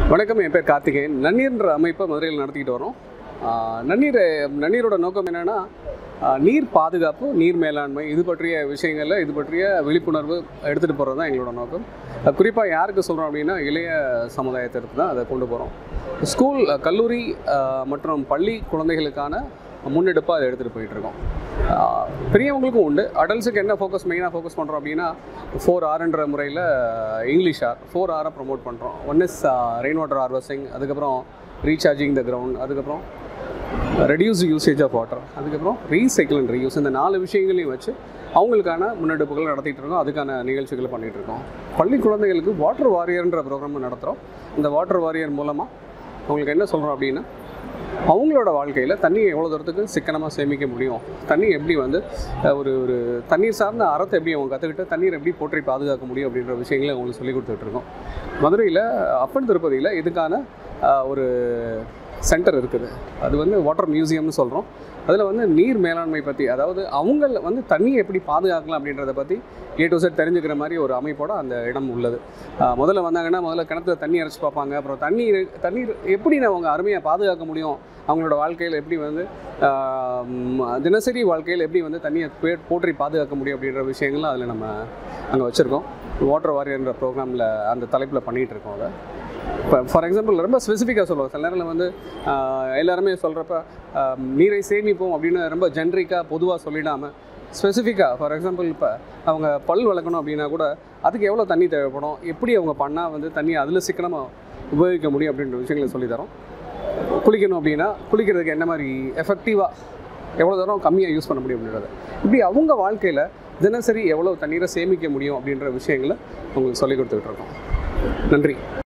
வணக்கம் என் பேர் கார்த்திகேயன் நன்னீர்ன்ற அமைப்பை மதுரையில் நடத்திக்கிட்டு வரோம் ஆஹ் நன்னீர் நன்னீரோட நோக்கம் என்னென்னா நீர் பாதுகாப்பு நீர் மேலாண்மை இது பற்றிய விஷயங்களில் இது பற்றிய விழிப்புணர்வு எடுத்துகிட்டு போகிறது தான் எங்களோட நோக்கம் குறிப்பாக யாருக்கு சொல்கிறோம் அப்படின்னா இளைய சமுதாயத்திற்கு தான் அதை கொண்டு போகிறோம் ஸ்கூல் கல்லூரி ஆஹ் மற்றும் பள்ளி குழந்தைகளுக்கான முன்னெடுப்பாக அதை எடுத்துகிட்டு போயிட்டுருக்கோம் பெரியவங்களுக்கும் உண்டு அடல்ட்ஸுக்கு என்ன ஃபோக்கஸ் மெயினாக ஃபோக்கஸ் பண்ணுறோம் அப்படின்னா ஃபோர் ஆர்ன்ற முறையில் இங்கிலீஷ் ஆர் ஃபோர் ஆரை ப்ரொமோட் பண்ணுறோம் one is rain water harvesting அதுக்கப்புறம் ரீசார்ஜிங் த கிரவுண்ட் அதுக்கப்புறம் ரெடியூஸ் யூசேஜ் ஆஃப் வாட்டர் அதுக்கப்புறம் ரீசைக்கிள் அண்ட் ரீயூஸ் இந்த நாலு விஷயங்களையும் வச்சு அவங்களுக்கான முன்னெடுப்புகள் நடத்திட்டு இருக்கோம் அதுக்கான நிகழ்ச்சிகளை பண்ணிகிட்டு இருக்கோம் பள்ளி குழந்தைகளுக்கு வாட்டர் வாரியர்ன்ற ப்ரோக்ராம் நடத்துகிறோம் இந்த வாட்டர் வாரியர் மூலமாக அவங்களுக்கு என்ன சொல்கிறோம் அப்படின்னா அவங்களோட வாழ்க்கையில் தண்ணியை எவ்வளோ தூரத்துக்கு சிக்கனமாக சேமிக்க முடியும் தண்ணி எப்படி வந்து அஹ், ஒரு ஒரு தண்ணீர் சார்ந்த அறத்தை எப்படி அவங்க கற்றுக்கிட்டு தண்ணீர் எப்படி போற்றி பாதுகாக்க முடியும் அப்படின்ற விஷயங்களை அவங்களுக்கு சொல்லி கொடுத்துட்ருக்கோம் மதுரையில் அப்பன் திருப்பதியில் இதுக்கான அஹ், ஒரு சென்டர் இருக்குது அது வந்து வாட்டர் மியூசியம்னு சொல்கிறோம் அதில் வந்து நீர் மேலாண்மை பற்றி அதாவது அவங்க வந்து தண்ணியை எப்படி பாதுகாக்கலாம் அப்படின்றத பற்றி ஏ டு செட் தெரிஞ்சுக்கிற மாதிரி ஒரு அமைப்போட அந்த இடம் உள்ளது ஆஹ் முதல்ல வந்தாங்கன்னா முதல்ல கிணத்துல தண்ணி அரைச்சி பார்ப்பாங்க அப்புறம் தண்ணீர் தண்ணீர் எப்படி அவங்க அருமையாக பாதுகாக்க முடியும் அவங்களோட வாழ்க்கையில் எப்படி வந்து ஆஹ் ம், தினசரி வாழ்க்கையில் எப்படி வந்து தண்ணியை பே- போற்றி பாதுகாக்க முடியும் அப்படின்ற விஷயங்கள்லாம் அதில் நம்ம அங்கே வச்சுருக்கோம் வாட்டர் வாரியர்ன்ற ப்ரோக்ராமில் அந்த தலைப்பில் பண்ணிகிட்டு இருக்கோம் அதை இப்போ ஃபார் எக்ஸாம்பிள் ரொம்ப ஸ்பெசிஃபிக்காக சொல்லுவோம் சில நேரத்தில் வந்து ஆஹ் எல்லாருமே சொல்கிறப்ப நீரை சேமிப்போம் அப்படின்னு ரொம்ப ஜென்ரிக்காக பொதுவாக சொல்லிடாமல் ஸ்பெசிஃபிக்காக ஃபார் எக்ஸாம்பிள் இப்போ அவங்க பல் வளர்க்கணும் அப்படின்னா கூட அதுக்கு எவ்வளோ தண்ணி தேவைப்படும் எப்படி அவங்க பண்ணால் வந்து தண்ணி அதில் சிக்கனமாக உபயோகிக்க முடியும் அப்படின்ற விஷயங்களை சொல்லித்தரோம் குளிக்கணும் அப்படின்னா குளிக்கிறதுக்கு என்ன மாதிரி எஃபெக்டிவாக எவ்வளோ தூரம் கம்மியாக யூஸ் பண்ண முடியும் அப்படின்றத இப்படி அவங்க வாழ்க்கையில் தினசரி எவ்வளோ தண்ணீரை சேமிக்க முடியும் அப்படின்ற விஷயங்களை உங்களுக்கு சொல்லிக் கொடுத்துக்கிட்டு இருக்கோம் நன்றி